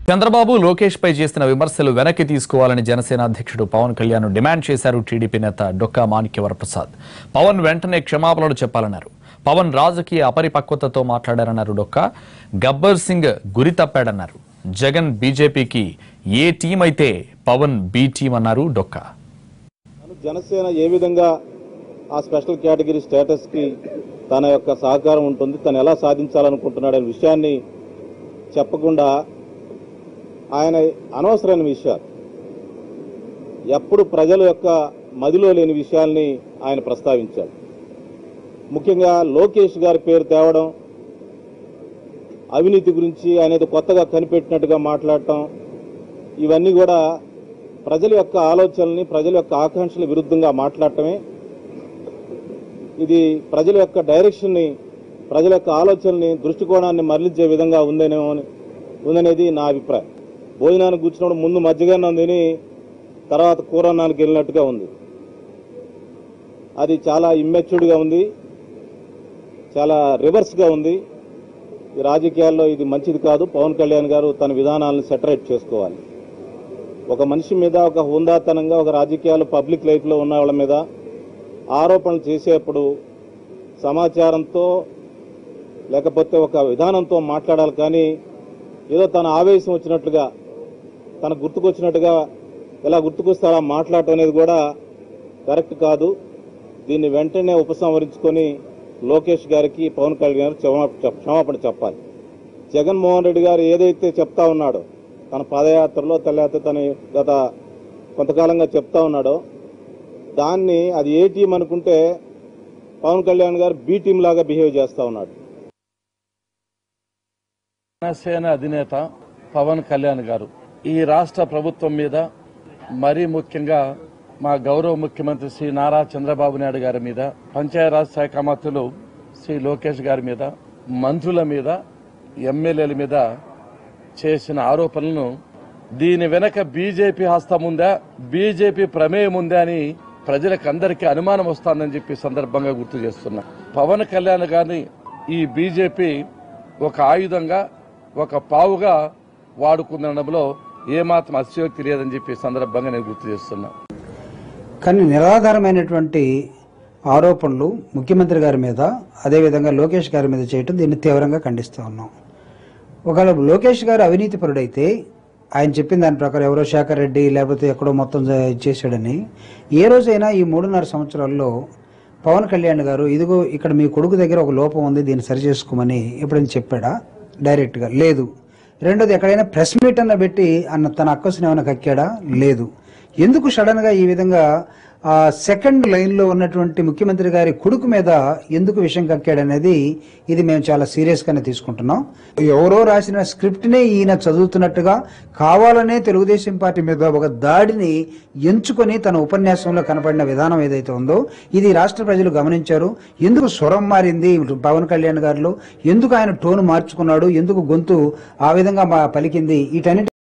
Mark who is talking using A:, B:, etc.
A: చంద్రబాబు లోకేష్ పై చేసిన విమర్శలు వెనక్కి తీసుకోవాలని జనసేన అధ్యక్షుడు పవన్ కళ్యాణ్ డిమాండ్ చేశారు టీడీపీ నేత డొక్కా మాణిక్యవరప్రసాద్ పవన్ వెంటనే క్షమాపణలు చెప్పాలన్నారు పవన్ రాజకీయ అపరిపక్వతతో మాట్లాడారన్నారు డొక్కా గబ్బర్ సింగ్ గురి తప్పాడన్నారు జగన్ బీజేపీకి ఏ టీం అయితే పవన్ బి టీం అన్నారు డొక్కా
B: జనసేన ఏ విధంగా ఆ స్పెషల్ కేటగిరీ స్టేటస్కి తన యొక్క సహకారం ఉంటుంది తను ఎలా సాధించాలనుకుంటున్నాడనే విషయాన్ని చెప్పకుండా ఆయన అనవసరమైన విషయాలు ఎప్పుడు ప్రజల యొక్క మదిలో లేని విషయాల్ని ఆయన ప్రస్తావించాడు ముఖ్యంగా లోకేష్ గారి పేరు తేవడం అవినీతి గురించి అనేది కొత్తగా కనిపెట్టినట్టుగా మాట్లాడటం ఇవన్నీ కూడా ప్రజల యొక్క ఆలోచనల్ని ప్రజల యొక్క ఆకాంక్షల విరుద్ధంగా మాట్లాడటమే ఇది ప్రజల యొక్క డైరెక్షన్ని ప్రజల యొక్క ఆలోచనల్ని దృష్టికోణాన్ని మరలించే విధంగా ఉందనేమో అని- ఉందనేది నా అభిప్రాయం భోజనానికి కూర్చున్నప్పుడు ముందు మజ్జిగన్నం తిని తర్వాత కూరన్నానికి వెళ్ళినట్టుగా ఉంది అది చాలా ఇమ్మెచ్యూర్డ్గా ఉంది చాలా రివర్స్గా ఉంది ఈ రాజకీయాల్లో ఇది మంచిది కాదు పవన్ కళ్యాణ్ గారు తన విధానాలను సెటరేట్ చేసుకోవాలి ఒక మనిషి మీద ఒక హుందాతనంగా ఒక రాజకీయాలు పబ్లిక్ లైఫ్లో ఉన్న వాళ్ళ మీద ఆరోపణలు చేసేప్పుడు సమాచారంతో లేకపోతే ఒక విధానంతో మాట్లాడాలి కానీ ఏదో తన ఆవేశం వచ్చినట్లుగా తన గుర్తుకొచ్చినట్టుగా ఎలా గుర్తుకొస్తే అలా మాట్లాడటం అనేది కూడా కరెక్ట్ కాదు దీన్ని వెంటనే ఉపసంహరించుకొని లోకేష్ గారికి పవన్ కళ్యాణ్ గారికి క్షమా- క్షమాపణ చెప్పాలి జగన్మోహన్ రెడ్డి గారు ఏదైతే చెప్తా ఉన్నాడో తన పాదయాత్రలో లేకపోతే తన గత కొంతకాలంగా చెప్తా ఉన్నాడో దాన్ని అది ఏ టీం అనుకుంటే పవన్ కళ్యాణ్ గారు బి టీం లాగా బిహేవ్ చేస్తా ఉన్నాడు
C: జనసేన అధినేత పవన్ కళ్యాణ్ గారు ఈ రాష్ట్ర ప్రభుత్వం మీద మరీ ముఖ్యంగా మా గౌరవ ముఖ్యమంత్రి శ్రీ నారా చంద్రబాబు నాయుడు గారి మీద పంచాయరాజ్ శాఖ మంత్రులు శ్రీ లోకేష్ గారి మీద మంత్రుల మీద ఎమ్మెల్యేల మీద చేసిన ఆరోపణలను దీని వెనక బీజేపీ హస్తం ఉందా బీజేపీ ప్రమేయం ఉందా అని ప్రజలకు అందరికీ అనుమానం వస్తుందని చెప్పి ఈ సందర్భంగా గుర్తు చేస్తున్నా పవన్ కళ్యాణ్ గారిని ఈ బీజేపీ ఒక ఆయుధంగా ఒక పావుగా వాడుకుందనడంలో ఏమాత్రం అతిశయోక్తి లేదని చెప్పి ఈ సందర్భంగా నేను గుర్తు చేస్తున్నా
D: కానీ నిరాధారమైనటువంటి ఆరోపణలు ముఖ్యమంత్రి గారి మీద అదేవిధంగా లోకేష్ గారి మీద చేయటం దీన్ని తీవ్రంగా ఖండిస్తూ ఉన్నాం ఒకవేళ లోకేష్ గారు అవినీతి పరుడైతే ఆయన చెప్పిన దాని ప్రకారం ఎవరో శేఖర్ రెడ్డి లేకపోతే ఎక్కడో మొత్తం జ- చేశాడని ఏ రోజైనా ఈ మూడున్నర సంవత్సరాల్లో పవన్ కళ్యాణ్ గారు ఇదిగో ఇక్కడ మీ కొడుకు దగ్గర ఒక లోపం ఉంది దీన్ని సరి చేసుకోమని ఎప్పుడైనా చెప్పాడా డైరెక్ట్గా లేదు రెండోది ఎక్కడైనా ప్రెస్ మీట్ అన్న పెట్టి అన్న తన అక్కసుని ఏమైనా కక్కాడా లేదు ఎందుకు సడన్ గా ఈ విధంగా ఆ సెకండ్ లైన్ లో ఉన్నటువంటి ముఖ్యమంత్రి గారి కొడుకు మీద ఎందుకు విషయం కక్కాడనేది ఇది మేము చాలా సీరియస్ గానే తీసుకుంటున్నాం ఎవరో రాసిన స్క్రిప్ట్ నే ఈయన చదువుతున్నట్టుగా కావాలనే తెలుగుదేశం పార్టీ మీద ఒక దాడిని ఎంచుకొని తన ఉపన్యాసంలో కనపడిన విధానం ఏదైతే ఉందో ఇది రాష్ట్ర ప్రజలు గమనించారు ఎందుకు స్వరం మారింది పవన్ కళ్యాణ్ గారిలో ఎందుకు ఆయన టోన్ మార్చుకున్నాడు ఎందుకు గొంతు ఆ విధంగా మా- పలికింది వీటన్నిటి